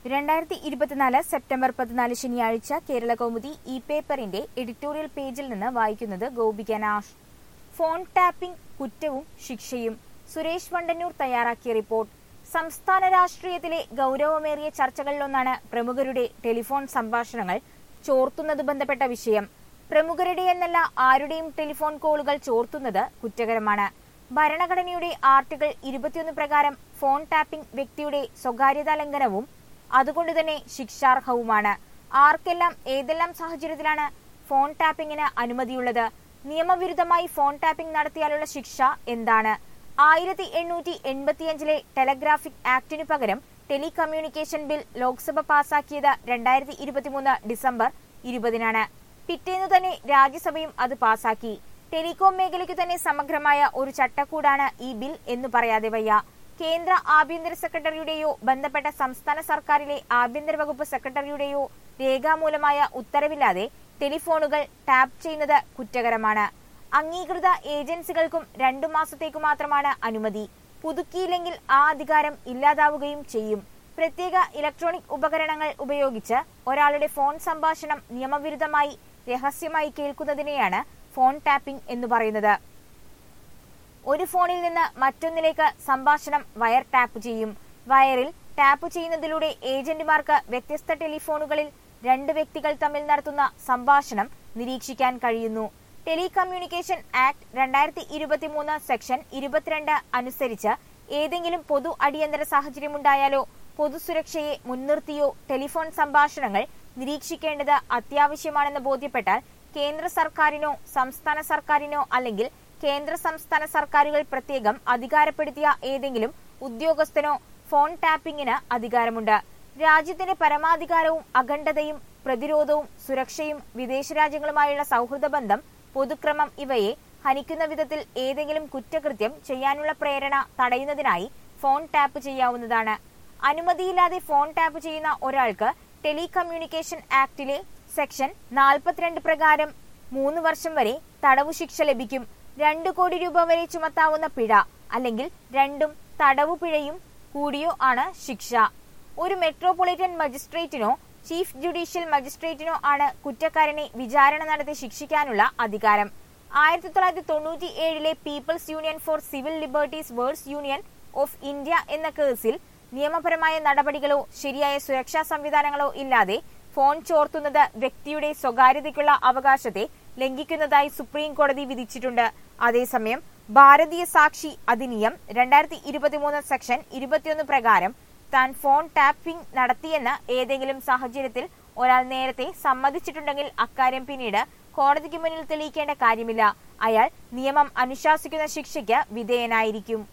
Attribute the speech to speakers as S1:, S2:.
S1: രണ്ടായിരത്തി ഇരുപത്തിനാല് സെപ്റ്റംബർ പതിനാല് ശനിയാഴ്ച കേരള കൗമുദി ഇ പേപ്പറിന്റെ എഡിറ്റോറിയൽ പേജിൽ നിന്ന് വായിക്കുന്നത് ഗോപിക നാഷ് ഫോൺ ടാപ്പിംഗ് കുറ്റവും ശിക്ഷയും സുരേഷ് വണ്ടന്നൂർ തയ്യാറാക്കിയ റിപ്പോർട്ട് സംസ്ഥാന രാഷ്ട്രീയത്തിലെ ഗൌരവമേറിയ ചർച്ചകളിലൊന്നാണ് പ്രമുഖരുടെ ടെലിഫോൺ സംഭാഷണങ്ങൾ ചോർത്തുന്നത് ബന്ധപ്പെട്ട വിഷയം പ്രമുഖരുടെ എന്നല്ല ആരുടെയും ടെലിഫോൺ കോളുകൾ ചോർത്തുന്നത് കുറ്റകരമാണ് ഭരണഘടനയുടെ ആർട്ടിക്കിൾ ഇരുപത്തിയൊന്ന് പ്രകാരം ഫോൺ ടാപ്പിംഗ് വ്യക്തിയുടെ സ്വകാര്യതാ ലംഘനവും അതുകൊണ്ട് തന്നെ ശിക്ഷാർഹവുമാണ് ആർക്കെല്ലാം ഏതെല്ലാം സാഹചര്യത്തിലാണ് ഫോൺ ടാപ്പിംഗിന് അനുമതിയുള്ളത് നിയമവിരുദ്ധമായി ഫോൺ ടാപ്പിംഗ് നടത്തിയാലുള്ള ശിക്ഷ എന്താണ് ആയിരത്തി എണ്ണൂറ്റി എൺപത്തിയഞ്ചിലെ ടെലഗ്രാഫിക് ആക്ടിനു പകരം ടെലികമ്മ്യൂണിക്കേഷൻ ബിൽ ലോക്സഭ പാസാക്കിയത് രണ്ടായിരത്തി ഇരുപത്തിമൂന്ന് ഡിസംബർ ഇരുപതിനാണ് പിറ്റേന്നു തന്നെ രാജ്യസഭയും അത് പാസാക്കി ടെലികോം മേഖലയ്ക്കു തന്നെ സമഗ്രമായ ഒരു ചട്ടക്കൂടാണ് ഈ ബിൽ എന്ന് പറയാതെ വയ്യ കേന്ദ്ര ആഭ്യന്തര സെക്രട്ടറിയുടെയോ ബന്ധപ്പെട്ട സംസ്ഥാന സർക്കാരിലെ ആഭ്യന്തര വകുപ്പ് സെക്രട്ടറിയുടെയോ രേഖാമൂലമായ ഉത്തരവില്ലാതെ ടെലിഫോണുകൾ ടാപ്പ് ചെയ്യുന്നത് കുറ്റകരമാണ് അംഗീകൃത ഏജൻസികൾക്കും രണ്ടു മാസത്തേക്കു മാത്രമാണ് അനുമതി പുതുക്കിയില്ലെങ്കിൽ ആ അധികാരം ഇല്ലാതാവുകയും ചെയ്യും പ്രത്യേക ഇലക്ട്രോണിക് ഉപകരണങ്ങൾ ഉപയോഗിച്ച് ഒരാളുടെ ഫോൺ സംഭാഷണം നിയമവിരുദ്ധമായി രഹസ്യമായി കേൾക്കുന്നതിനെയാണ് ഫോൺ ടാപ്പിംഗ് എന്ന് പറയുന്നത് ഒരു ഫോണിൽ നിന്ന് മറ്റൊന്നിലേക്ക് സംഭാഷണം വയർ ടാപ്പ് ചെയ്യും വയറിൽ ടാപ്പ് ചെയ്യുന്നതിലൂടെ ഏജന്റുമാർക്ക് വ്യത്യസ്ത ടെലിഫോണുകളിൽ രണ്ട് വ്യക്തികൾ തമ്മിൽ നടത്തുന്ന സംഭാഷണം നിരീക്ഷിക്കാൻ കഴിയുന്നു ടെലികമ്മ്യൂണിക്കേഷൻ ആക്ട് രണ്ടായിരത്തി ഇരുപത്തിമൂന്ന് സെക്ഷൻ ഇരുപത്തിരണ്ട് അനുസരിച്ച് ഏതെങ്കിലും പൊതു അടിയന്തര സാഹചര്യമുണ്ടായാലോ പൊതുസുരക്ഷയെ മുൻനിർത്തിയോ ടെലിഫോൺ സംഭാഷണങ്ങൾ നിരീക്ഷിക്കേണ്ടത് അത്യാവശ്യമാണെന്ന് ബോധ്യപ്പെട്ടാൽ കേന്ദ്ര സർക്കാരിനോ സംസ്ഥാന സർക്കാരിനോ അല്ലെങ്കിൽ കേന്ദ്ര സംസ്ഥാന സർക്കാരുകൾ പ്രത്യേകം അധികാരപ്പെടുത്തിയ ഏതെങ്കിലും ഉദ്യോഗസ്ഥനോ ഫോൺ ടാപ്പിംഗിന് അധികാരമുണ്ട് രാജ്യത്തിന്റെ പരമാധികാരവും അഖണ്ഡതയും പ്രതിരോധവും സുരക്ഷയും വിദേശ രാജ്യങ്ങളുമായുള്ള സൗഹൃദ ബന്ധം പൊതുക്രമം ഇവയെ ഹനിക്കുന്ന വിധത്തിൽ ഏതെങ്കിലും കുറ്റകൃത്യം ചെയ്യാനുള്ള പ്രേരണ തടയുന്നതിനായി ഫോൺ ടാപ്പ് ചെയ്യാവുന്നതാണ് അനുമതിയില്ലാതെ ഫോൺ ടാപ്പ് ചെയ്യുന്ന ഒരാൾക്ക് ടെലികമ്മ്യൂണിക്കേഷൻ ആക്ടിലെ സെക്ഷൻ നാൽപ്പത്തിരണ്ട് പ്രകാരം മൂന്ന് വർഷം വരെ തടവു ശിക്ഷ ലഭിക്കും രണ്ടു കോടി രൂപ വരെ ചുമത്താവുന്ന പിഴ അല്ലെങ്കിൽ രണ്ടും തടവു പിഴയും കൂടിയോ ആണ് ശിക്ഷ ഒരു മെട്രോപൊളിറ്റൻ മജിസ്ട്രേറ്റിനോ ചീഫ് ജുഡീഷ്യൽ മജിസ്ട്രേറ്റിനോ ആണ് കുറ്റക്കാരനെ വിചാരണ നടത്തി ശിക്ഷിക്കാനുള്ള അധികാരം ആയിരത്തി തൊള്ളായിരത്തി തൊണ്ണൂറ്റി ഏഴിലെ people's union for civil liberties versus union of India എന്ന കേസിൽ നിയമപരമായ നടപടികളോ ശരിയായ സുരക്ഷാ സംവിധാനങ്ങളോ ഇല്ലാതെ ഫോൺ ചോർത്തുന്നത് വ്യക്തിയുടെ സ്വകാര്യതയ്ക്കുള്ള അവകാശത്തെ ലംഘിക്കുന്നതായി സുപ്രീം കോടതി വിധിച്ചിട്ടുണ്ട് അതേസമയം ഭാരതീയ സാക്ഷി അധിനിയം രണ്ടായിരത്തി ഇരുപത്തിമൂന്ന് സെക്ഷൻ ഇരുപത്തിയൊന്ന് പ്രകാരം താൻ ഫോൺ ടാപ്പിംഗ് നടത്തിയെന്ന് ഏതെങ്കിലും സാഹചര്യത്തിൽ ഒരാൾ നേരത്തെ സമ്മതിച്ചിട്ടുണ്ടെങ്കിൽ അക്കാര്യം പിന്നീട് കോടതിക്ക് മുന്നിൽ തെളിയിക്കേണ്ട കാര്യമില്ല അയാൾ നിയമം അനുശാസിക്കുന്ന ശിക്ഷയ്ക്ക് വിധേയനായിരിക്കും